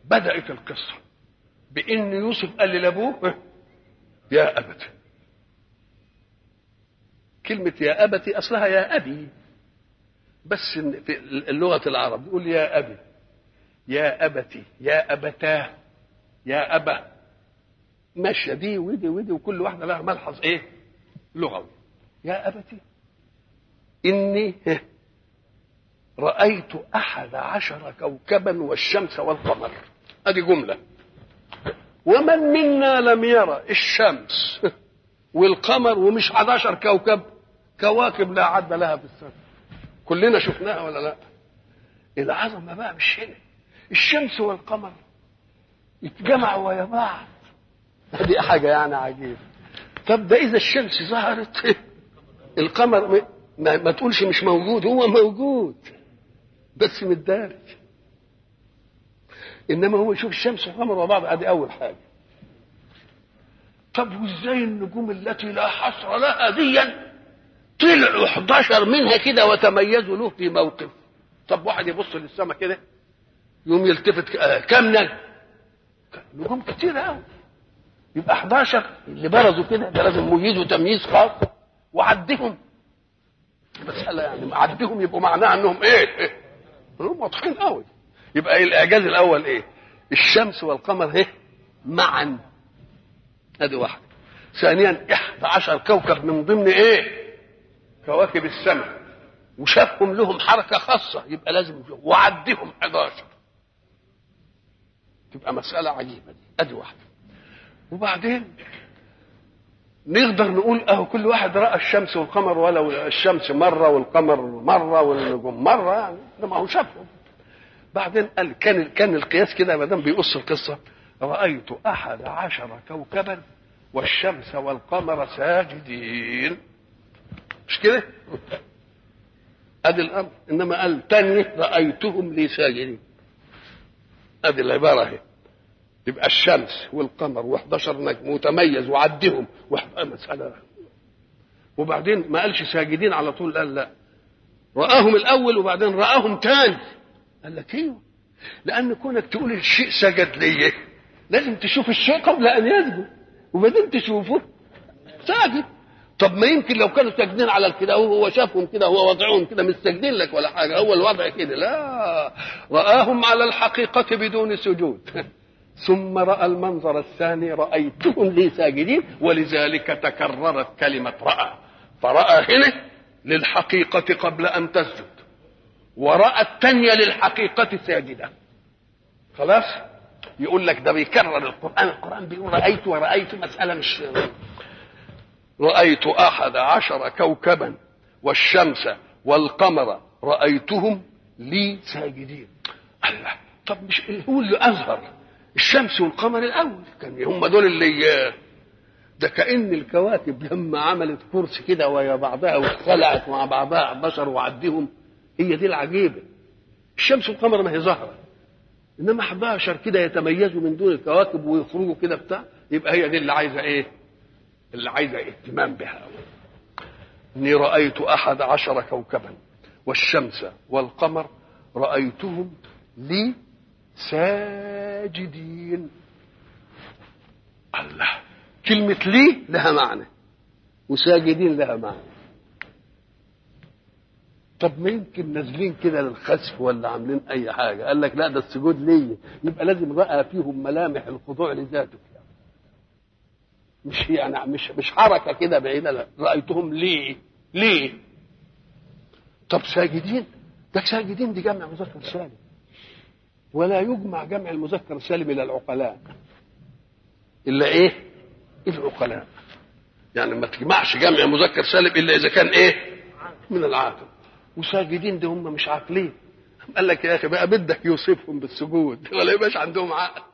بدات القصه بان يوسف قال لابوه يا ابت كلمه يا ابت اصلها يا ابي بس في اللغه العرب يقول يا ابي يا ابتي يا ابتاه يا ابا ماشيه دي ودي ودي وكل واحده لها ملحظ ايه لغوي يا ابتي اني رايت احد عشر كوكبا والشمس والقمر ادي جمله ومن منا لم يرى الشمس والقمر ومش 11 كوكب كواكب لا عد لها في السماء كلنا شفناها ولا لا العظمه بقى مش هنا الشمس والقمر يتجمعوا ويا بعض هذه حاجه يعني عجيبه طب ده اذا الشمس ظهرت القمر ما, ما تقولش مش موجود هو موجود بس متدارج انما هو يشوف الشمس والقمر وبعض ادي اول حاجه طب وازاي النجوم التي لا حصر لها ديا طلعوا 11 منها كده وتميزوا له في موقف طب واحد يبص للسماء كده يوم يلتفت آه كم نجم نجوم كتير قوي يبقى 11 اللي برزوا كده ده لازم مميزوا تمييز خاص وعدهم مسألة يعني عدهم يبقوا معناها انهم ايه, إيه؟ هم واضحين قوي يبقى إيه الاعجاز الاول ايه الشمس والقمر ايه معا ادي واحد ثانيا 11 كوكب من ضمن ايه كواكب السماء وشافهم لهم حركه خاصه يبقى لازم يشوف وعدهم 11 تبقى مساله عجيبه دي ادي واحده وبعدين نقدر نقول اهو كل واحد راى الشمس والقمر ولو الشمس مره والقمر مره والنجوم مره يعني ما هو شافهم بعدين قال كان كان القياس كده ما دام بيقص القصه رايت احد عشر كوكبا والشمس والقمر ساجدين مش كده ادي الامر انما قال تاني رايتهم لي ساجدين ادي العباره اهي يبقى الشمس والقمر و11 نجم متميز وعدهم مسألة وبعدين ما قالش ساجدين على طول قال لا رآهم الأول وبعدين رآهم تاني قال لك ايوه لأن كونك تقول الشيء سجد ليه لازم تشوف الشيء قبل أن يسجد وبعدين تشوفه ساجد طب ما يمكن لو كانوا ساجدين على كده وهو شافهم كده هو وضعهم كده مش ساجدين لك ولا حاجه هو الوضع كده لا رآهم على الحقيقة بدون سجود ثم راى المنظر الثاني رايتهم لي ساجدين ولذلك تكررت كلمه راى فراى هنا للحقيقه قبل ان تسجد وراى الثانيه للحقيقه ساجده خلاص يقول لك ده بيكرر القران القران بيقول رايت ورايت مساله مش رايت احد عشر كوكبا والشمس والقمر رايتهم لي ساجدين الله طب مش هو اللي اظهر الشمس والقمر الاول كان هم دول اللي ده كان الكواكب لما عملت كرسي كده ويا بعضها واختلعت مع بعضها بشر وعدهم هي دي العجيبه الشمس والقمر ما هي ظاهره انما 11 كده يتميزوا من دون الكواكب ويخرجوا كده بتاع يبقى هي دي اللي عايزه ايه؟ اللي عايزه اهتمام بها اني رايت احد عشر كوكبا والشمس والقمر رايتهم لي ساجدين الله كلمة لي لها معنى وساجدين لها معنى طب ما يمكن نازلين كده للخسف ولا عاملين اي حاجه قال لك لا ده السجود ليا يبقى لازم راى فيهم ملامح الخضوع لذاته مش يعني مش مش حركه كده بعيده لا رايتهم ليه ليه طب ساجدين ده ساجدين دي جمع مذكر سالم ولا يجمع جمع المذكر السالم الى العقلاء الا ايه العقلاء يعني ما تجمعش جمع مذكر سالم الا اذا كان ايه من العاقل وساجدين دي هم مش عاقلين قال لك يا اخي بقى بدك يوصفهم بالسجود ولا يبقاش عندهم عقل